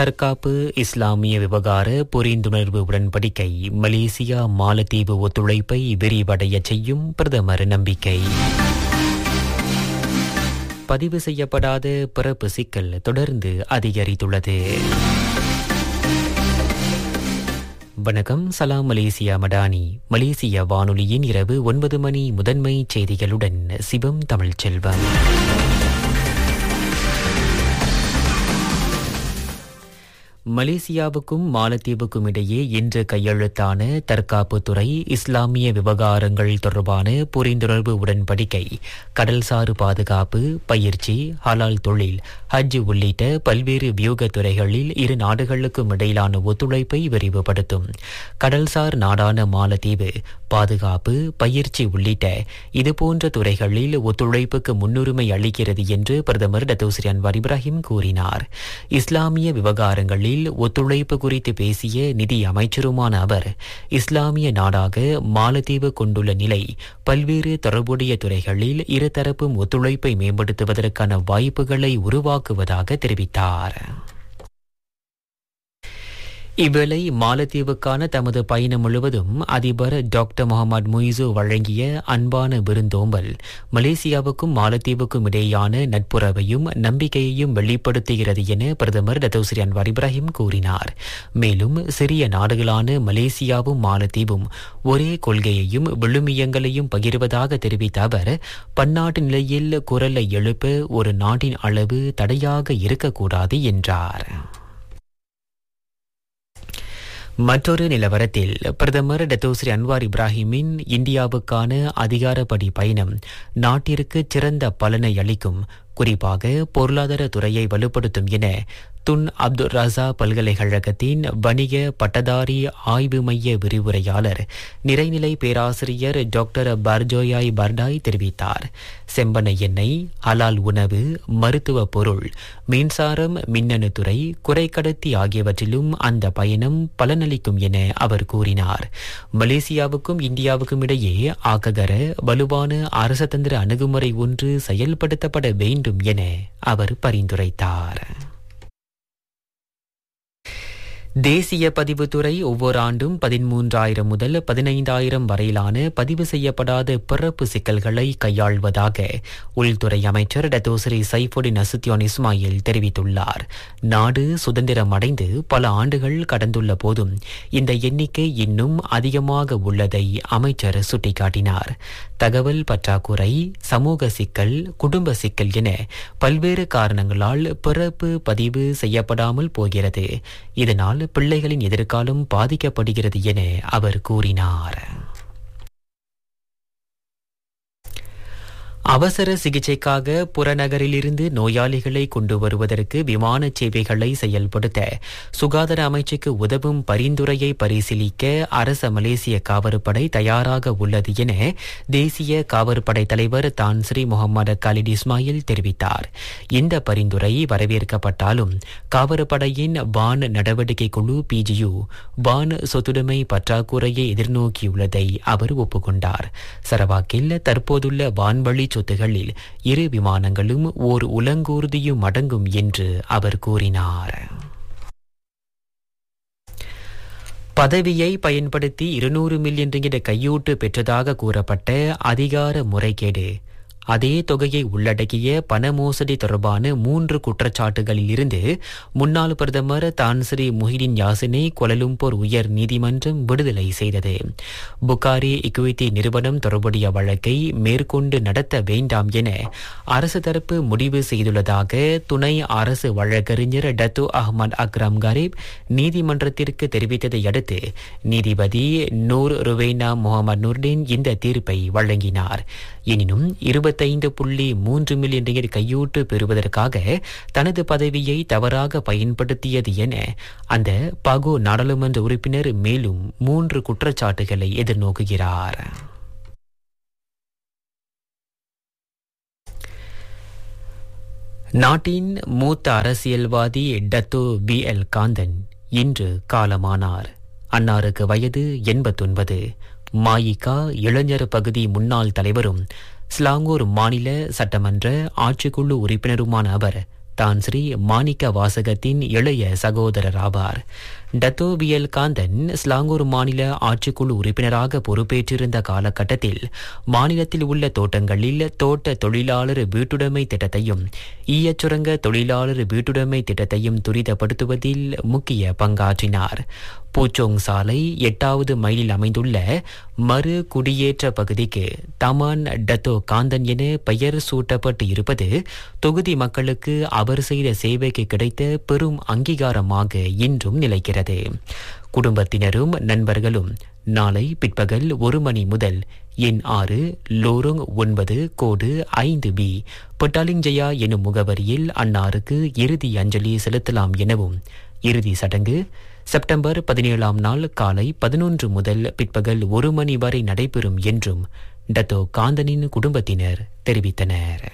தற்காப்பு இஸ்லாமிய விவகார புரிந்துணர்வு உடன்படிக்கை மலேசியா மாலத்தீவு ஒத்துழைப்பை விரிவடைய செய்யும் பிரதமர் நம்பிக்கை பதிவு செய்யப்படாத பிறப்பு சிக்கல் தொடர்ந்து அதிகரித்துள்ளது வணக்கம் சலாம் மலேசியா மடானி மலேசிய வானொலியின் இரவு ஒன்பது மணி முதன்மை செய்திகளுடன் சிவம் தமிழ்ச்செல்வம் மலேசியாவுக்கும் மாலத்தீவுக்கும் இடையே இன்று கையெழுத்தான தற்காப்புத்துறை இஸ்லாமிய விவகாரங்கள் தொடர்பான புரிந்துணர்வு உடன்படிக்கை கடல்சார் பாதுகாப்பு பயிற்சி ஹலால் தொழில் ஹஜ் உள்ளிட்ட பல்வேறு வியூக துறைகளில் இரு நாடுகளுக்கும் இடையிலான ஒத்துழைப்பை விரிவுபடுத்தும் கடல்சார் நாடான மாலத்தீவு பாதுகாப்பு பயிற்சி உள்ளிட்ட இதுபோன்ற துறைகளில் ஒத்துழைப்புக்கு முன்னுரிமை அளிக்கிறது என்று பிரதமர் டத்தோஸ்ரீ அன்வார் இப்ராஹிம் கூறினார் இஸ்லாமிய விவகாரங்களில் ஒத்துழைப்பு குறித்து பேசிய நிதி அமைச்சருமான அவர் இஸ்லாமிய நாடாக மாலத்தீவு கொண்டுள்ள நிலை பல்வேறு தொடர்புடைய துறைகளில் இருதரப்பும் ஒத்துழைப்பை மேம்படுத்துவதற்கான வாய்ப்புகளை உருவாக்குவதாக தெரிவித்தார் இவ்வேளை மாலத்தீவுக்கான தமது பயணம் முழுவதும் அதிபர் டாக்டர் முகமது முயிசு வழங்கிய அன்பான விருந்தோம்பல் மலேசியாவுக்கும் மாலத்தீவுக்கும் இடையேயான நட்புறவையும் நம்பிக்கையையும் வெளிப்படுத்துகிறது என பிரதமர் டத்தோஸ்ரீ அன்வார் இப்ராஹிம் கூறினார் மேலும் சிறிய நாடுகளான மலேசியாவும் மாலத்தீவும் ஒரே கொள்கையையும் விழுமியங்களையும் பகிர்வதாக தெரிவித்த அவர் பன்னாட்டு நிலையில் குரலை எழுப்ப ஒரு நாட்டின் அளவு தடையாக இருக்கக்கூடாது என்றார் மற்றொரு நிலவரத்தில் பிரதமர் டத்தோஸ்ரீ அன்வார் இப்ராஹிமின் இந்தியாவுக்கான அதிகாரப்படி பயணம் நாட்டிற்கு சிறந்த பலனை அளிக்கும் குறிப்பாக பொருளாதார துறையை வலுப்படுத்தும் என துன் அப்துல் ரசா பல்கலைக்கழகத்தின் வணிக பட்டதாரி ஆய்வு மைய விரிவுரையாளர் நிறைநிலை பேராசிரியர் டாக்டர் பர்ஜோயாய் பர்டாய் தெரிவித்தார் செம்பனை எண்ணெய் ஹலால் உணவு மருத்துவ பொருள் மின்சாரம் மின்னணு துறை குறைக்கடத்தி ஆகியவற்றிலும் அந்த பயணம் பலனளிக்கும் என அவர் கூறினார் மலேசியாவுக்கும் இந்தியாவுக்கும் இடையே ஆக்ககர வலுவான அரசதந்திர அணுகுமுறை ஒன்று செயல்படுத்தப்பட வேண்டும் என அவர் பரிந்துரைத்தார் தேசிய பதிவுத்துறை ஒவ்வொரு ஆண்டும் பதிமூன்றாயிரம் முதல் பதினைந்தாயிரம் வரையிலான பதிவு செய்யப்படாத பிறப்பு சிக்கல்களை கையாள்வதாக உள்துறை அமைச்சர் டத்தோசரி சைஃபுடின் அசுத்தியோன் இஸ்மாயில் தெரிவித்துள்ளார் நாடு சுதந்திரம் அடைந்து பல ஆண்டுகள் கடந்துள்ள போதும் இந்த எண்ணிக்கை இன்னும் அதிகமாக உள்ளதை அமைச்சர் சுட்டிக்காட்டினார் தகவல் பற்றாக்குறை சமூக சிக்கல் குடும்ப சிக்கல் என பல்வேறு காரணங்களால் பிறப்பு பதிவு செய்யப்படாமல் போகிறது இதனால் பிள்ளைகளின் எதிர்காலம் பாதிக்கப்படுகிறது என அவர் கூறினார் அவசர சிகிச்சைக்காக புறநகரிலிருந்து நோயாளிகளை கொண்டு வருவதற்கு விமான சேவைகளை செயல்படுத்த சுகாதார அமைச்சுக்கு உதவும் பரிந்துரையை பரிசீலிக்க அரச மலேசிய காவற்படை தயாராக உள்ளது என தேசிய காவற்படை தலைவர் தான் ஸ்ரீ முகமது கலிட் இஸ்மாயில் தெரிவித்தார் இந்த பரிந்துரை வரவேற்கப்பட்டாலும் காவற்படையின் வான் நடவடிக்கை குழு பிஜியு வான் சொத்துடைமை பற்றாக்குறையை எதிர்நோக்கியுள்ளதை அவர் ஒப்புக்கொண்டார் சரவாக்கில் தற்போதுள்ள வான்வழி சொத்துகளில் இரு விமானங்களும் ஓர் உலங்கூர்தியும் அடங்கும் என்று அவர் கூறினார் பதவியை பயன்படுத்தி இருநூறு மில்லியன் ரிங்கிட கையூட்டு பெற்றதாக கூறப்பட்ட அதிகார முறைகேடு அதே தொகையை உள்ளடக்கிய பண மோசடி தொடர்பான மூன்று குற்றச்சாட்டுகளில் இருந்து முன்னாள் பிரதமர் தான்ஸ்ரீ முஹிடின் யாசினை கொலலும்பூர் உயர் நீதிமன்றம் விடுதலை செய்தது புகாரி இக்விட்டி நிறுவனம் தொடர்புடைய வழக்கை மேற்கொண்டு நடத்த வேண்டாம் என அரசு தரப்பு முடிவு செய்துள்ளதாக துணை அரசு வழக்கறிஞர் டத்து அஹ்மத் அக்ரம் கரீப் நீதிமன்றத்திற்கு தெரிவித்ததை அடுத்து நீதிபதி நூர் ருவேனா முகமது நூர்டின் இந்த தீர்ப்பை வழங்கினார் எனினும் இருபத்தைந்து புள்ளி மூன்று மில்லியன் ரிங்கட் கையூட்டு பெறுவதற்காக தனது பதவியை தவறாக பயன்படுத்தியது என அந்த பகோ நாடாளுமன்ற உறுப்பினர் மேலும் மூன்று குற்றச்சாட்டுகளை எதிர்நோக்குகிறார் நாட்டின் மூத்த அரசியல்வாதி டத்தோ பி எல் காந்தன் இன்று காலமானார் அன்னாருக்கு வயது எண்பத்தொன்பது மாயிகா இளைஞர் பகுதி முன்னாள் தலைவரும் ஸ்லாங்கூர் மாநில சட்டமன்ற ஆட்சிக்குழு உறுப்பினருமான அவர் தான் ஸ்ரீ மாணிக்க வாசகத்தின் இளைய சகோதரர் ஆவார் டத்தோ பிஎல் காந்தன் ஸ்லாங்கூர் மாநில ஆட்சிக்குழு உறுப்பினராக பொறுப்பேற்றிருந்த காலகட்டத்தில் மாநிலத்தில் உள்ள தோட்டங்களில் தோட்ட தொழிலாளர் வீட்டுடைமை திட்டத்தையும் ஈயச்சுரங்க தொழிலாளர் வீட்டுடைமை திட்டத்தையும் துரிதப்படுத்துவதில் முக்கிய பங்காற்றினார் பூச்சோங் சாலை எட்டாவது மைலில் அமைந்துள்ள மறு குடியேற்ற பகுதிக்கு தமான் டத்தோ காந்தன் என பெயர் சூட்டப்பட்டு இருப்பது தொகுதி மக்களுக்கு அவர் செய்த சேவைக்கு கிடைத்த பெரும் அங்கீகாரமாக இன்றும் நிலைக்கிறது குடும்பத்தினரும் நண்பர்களும் நாளை பிற்பகல் ஒரு மணி முதல் எண் ஆறு லோரோங் ஒன்பது கோடு ஐந்து பி பட்டாலிஞ்சயா எனும் முகவரியில் அன்னாருக்கு இறுதி அஞ்சலி செலுத்தலாம் எனவும் இறுதி சடங்கு செப்டம்பர் பதினேழாம் நாள் காலை பதினொன்று முதல் பிற்பகல் ஒரு மணி வரை நடைபெறும் என்றும் டத்தோ காந்தனின் குடும்பத்தினர் தெரிவித்தனர்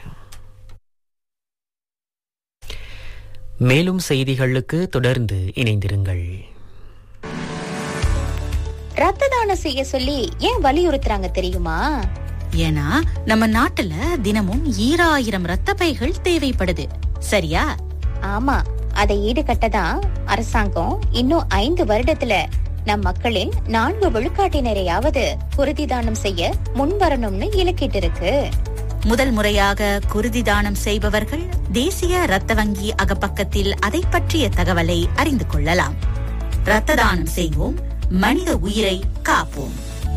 மேலும் செய்திகளுக்கு தொடர்ந்து இணைந்திருங்கள் ரத்த தானம் செய்ய சொல்லி ஏன் வலியுறுத்துறாங்க தெரியுமா ஏன்னா நம்ம நாட்டுல தினமும் ஈராயிரம் ரத்த பைகள் தேவைப்படுது சரியா ஆமா அதை ஈடுகட்ட தான் அரசாங்கம் இன்னும் ஐந்து வருடத்துல நம் மக்களின் நான்கு விழுக்காட்டினரையாவது குருதி தானம் செய்ய முன்வரணும்னு இலக்கிட்டு இருக்கு முதல் முறையாக குருதி தானம் செய்பவர்கள் தேசிய ரத்த வங்கி அகப்பக்கத்தில் அதை பற்றிய தகவலை அறிந்து கொள்ளலாம் ரத்த தானம் செய்வோம் மனித உயிரை காப்போம்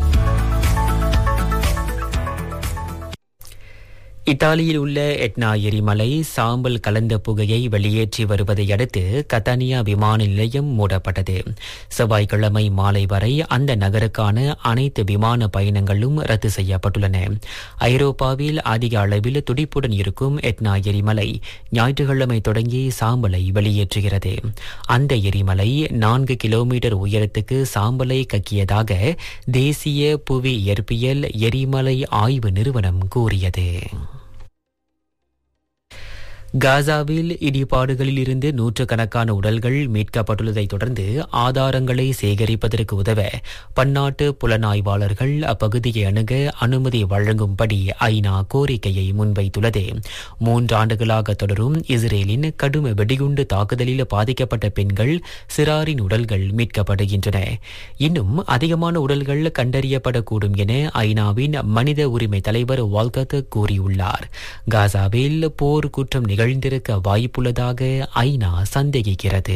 இத்தாலியில் உள்ள எட்னா எரிமலை சாம்பல் கலந்த புகையை வெளியேற்றி வருவதை அடுத்து கத்தானியா விமான நிலையம் மூடப்பட்டது செவ்வாய்க்கிழமை மாலை வரை அந்த நகருக்கான அனைத்து விமான பயணங்களும் ரத்து செய்யப்பட்டுள்ளன ஐரோப்பாவில் அதிக அளவில் துடிப்புடன் இருக்கும் எட்னா எரிமலை ஞாயிற்றுக்கிழமை தொடங்கி சாம்பலை வெளியேற்றுகிறது அந்த எரிமலை நான்கு கிலோமீட்டர் உயரத்துக்கு சாம்பலை கக்கியதாக தேசிய புவி இயற்பியல் எரிமலை ஆய்வு நிறுவனம் கூறியது காசாவில் இடிபாடுகளில் இருந்து நூற்றுக்கணக்கான உடல்கள் மீட்கப்பட்டுள்ளதைத் தொடர்ந்து ஆதாரங்களை சேகரிப்பதற்கு உதவ பன்னாட்டு புலனாய்வாளர்கள் அப்பகுதியை அணுக அனுமதி வழங்கும்படி ஐநா கோரிக்கையை முன்வைத்துள்ளது மூன்றாண்டுகளாக தொடரும் இஸ்ரேலின் கடும் வெடிகுண்டு தாக்குதலில் பாதிக்கப்பட்ட பெண்கள் சிறாரின் உடல்கள் மீட்கப்படுகின்றன இன்னும் அதிகமான உடல்கள் கண்டறியப்படக்கூடும் என ஐநாவின் மனித உரிமை தலைவர் வால்கத் கூறியுள்ளார் காசாவில் போர் குற்றம் நிகழ்ந்திருக்க வாய்ப்புள்ளதாக ஐநா சந்தேகிக்கிறது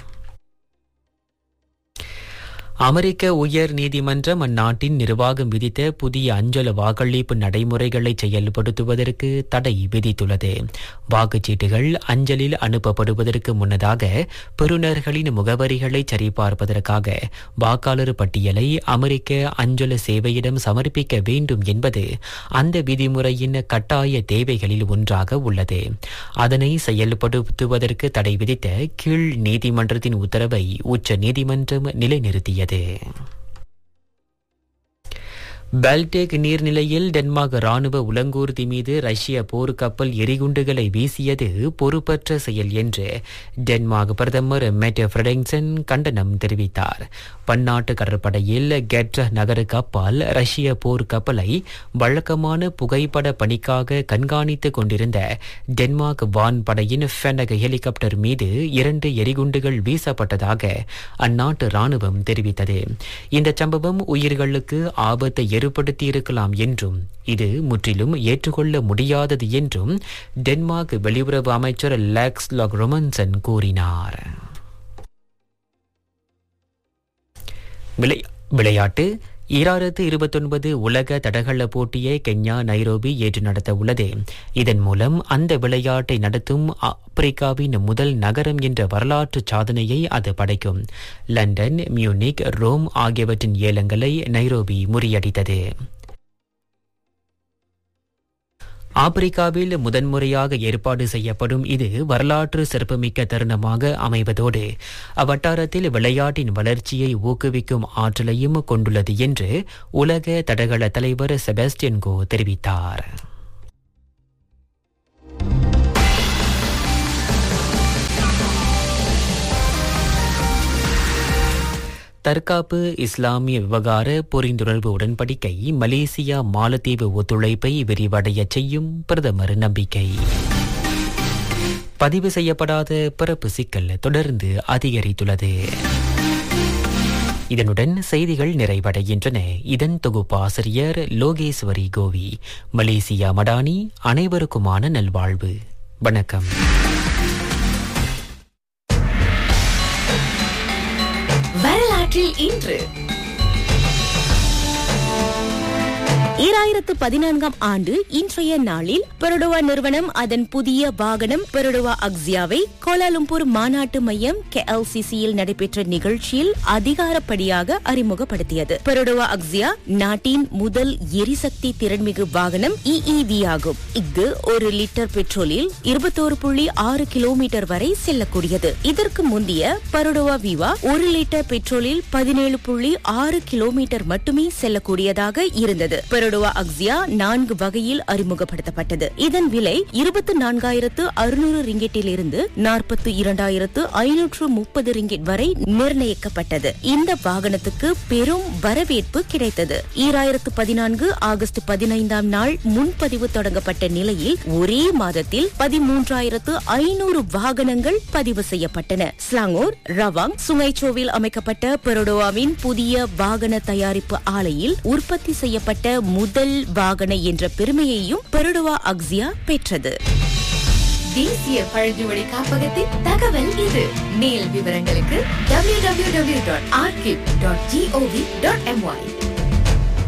அமெரிக்க உயர் நீதிமன்றம் அந்நாட்டின் நிர்வாகம் விதித்த புதிய அஞ்சல் வாக்களிப்பு நடைமுறைகளை செயல்படுத்துவதற்கு தடை விதித்துள்ளது வாக்குச்சீட்டுகள் அஞ்சலில் அனுப்பப்படுவதற்கு முன்னதாக பெறுநர்களின் முகவரிகளை சரிபார்ப்பதற்காக வாக்காளர் பட்டியலை அமெரிக்க அஞ்சல் சேவையிடம் சமர்ப்பிக்க வேண்டும் என்பது அந்த விதிமுறையின் கட்டாய தேவைகளில் ஒன்றாக உள்ளது அதனை செயல்படுத்துவதற்கு தடை விதித்த கீழ் நீதிமன்றத்தின் உத்தரவை உச்ச நீதிமன்றம் நிலைநிறுத்தியது பால்டேக் நீர்நிலையில் டென்மார்க் ராணுவ உலங்கூர்தி மீது ரஷ்ய போர்க்கப்பல் எரிகுண்டுகளை வீசியது பொறுப்பற்ற செயல் என்று டென்மார்க் பிரதமர் மெட் ஃபிரெடெங்சன் கண்டனம் தெரிவித்தார் பன்னாட்டு கடற்படையில் கெட்ர நகருக்கு அப்பால் ரஷ்ய போர்க்கப்பலை வழக்கமான புகைப்பட பணிக்காக கண்காணித்துக் கொண்டிருந்த டென்மார்க் வான்படையின் ஃபெனக் ஹெலிகாப்டர் மீது இரண்டு எரிகுண்டுகள் வீசப்பட்டதாக அந்நாட்டு ராணுவம் தெரிவித்தது இந்த சம்பவம் உயிர்களுக்கு ஆபத்தை ஏற்படுத்தியிருக்கலாம் என்றும் இது முற்றிலும் ஏற்றுக்கொள்ள முடியாதது என்றும் டென்மார்க் வெளியுறவு அமைச்சர் லாக்ஸ் லாக் ரொமன்சன் கூறினார் விளை- விளையாட்டு ஈராயிரத்து இருபத்தொன்பது உலக தடகள போட்டியை கென்யா நைரோபி ஏற்று நடத்த உள்ளது இதன் மூலம் அந்த விளையாட்டை நடத்தும் ஆப்பிரிக்காவின் முதல் நகரம் என்ற வரலாற்று சாதனையை அது படைக்கும் லண்டன் மியூனிக் ரோம் ஆகியவற்றின் ஏலங்களை நைரோபி முறியடித்தது ஆப்பிரிக்காவில் முதன்முறையாக ஏற்பாடு செய்யப்படும் இது வரலாற்று சிறப்புமிக்க தருணமாக அமைவதோடு அவ்வட்டாரத்தில் விளையாட்டின் வளர்ச்சியை ஊக்குவிக்கும் ஆற்றலையும் கொண்டுள்ளது என்று உலக தடகள தலைவர் செபாஸ்டியன் கோ தெரிவித்தார் தற்காப்பு இஸ்லாமிய விவகார புரிந்துணர்வு உடன்படிக்கை மலேசியா மாலத்தீவு ஒத்துழைப்பை விரிவடைய செய்யும் பிரதமர் நம்பிக்கை பதிவு செய்யப்படாத பிறப்பு சிக்கல் தொடர்ந்து அதிகரித்துள்ளது இதனுடன் செய்திகள் நிறைவடைகின்றன இதன் தொகுப்பாசிரியர் லோகேஸ்வரி கோவி மலேசியா மடானி அனைவருக்குமான நல்வாழ்வு வணக்கம் வரலாற்றில் இன்று ஈராயிரத்து பதினான்காம் ஆண்டு இன்றைய நாளில் பெருடுவா நிறுவனம் அதன் புதிய வாகனம் பெருடுவா அக்ஸியாவை கோலாலும்பூர் மாநாட்டு மையம் கேஎல்சிசியில் நடைபெற்ற நிகழ்ச்சியில் அதிகாரப்படியாக அறிமுகப்படுத்தியது பெருடுவா அக்ஸியா நாட்டின் முதல் எரிசக்தி திறன்மிகு வாகனம் இஇவி ஆகும் இது ஒரு லிட்டர் பெட்ரோலில் இருபத்தோரு புள்ளி ஆறு கிலோமீட்டர் வரை செல்லக்கூடியது இதற்கு முந்தைய பருடுவா விவா ஒரு லிட்டர் பெட்ரோலில் பதினேழு புள்ளி ஆறு கிலோமீட்டர் மட்டுமே செல்லக்கூடியதாக இருந்தது பெருடுவா அக்ஸியா நான்கு வகையில் அறிமுகப்படுத்தப்பட்டது இதன் விலை இருபத்தி நான்காயிரத்து அறுநூறு ரிங்கெட்டில் இருந்து நாற்பத்தி இரண்டாயிரத்து ஐநூற்று முப்பது ரிங்கெட் வரை நிர்ணயிக்கப்பட்டது இந்த வாகனத்துக்கு பெரும் வரவேற்பு கிடைத்தது ஈராயிரத்து பதினான்கு ஆகஸ்ட் பதினைந்தாம் நாள் முன்பதிவு தொடங்கப்பட்ட நிலையில் ஒரே மாதத்தில் பதிமூன்றாயிரத்து ஐநூறு வாகனங்கள் பதிவு செய்யப்பட்டன ஸ்லாங்கூர் ரவாங் சுங்கைச்சோவில் அமைக்கப்பட்ட பெரோடோவாவின் புதிய வாகன தயாரிப்பு ஆலையில் உற்பத்தி செய்யப்பட்ட முதல் வாகன என்ற பெருமையையும் பெரோடோவா அக்ஸியா பெற்றது தேசிய பழங்குடி காப்பகத்தின் தகவல் இது மேல் விவரங்களுக்கு www.archive.gov.my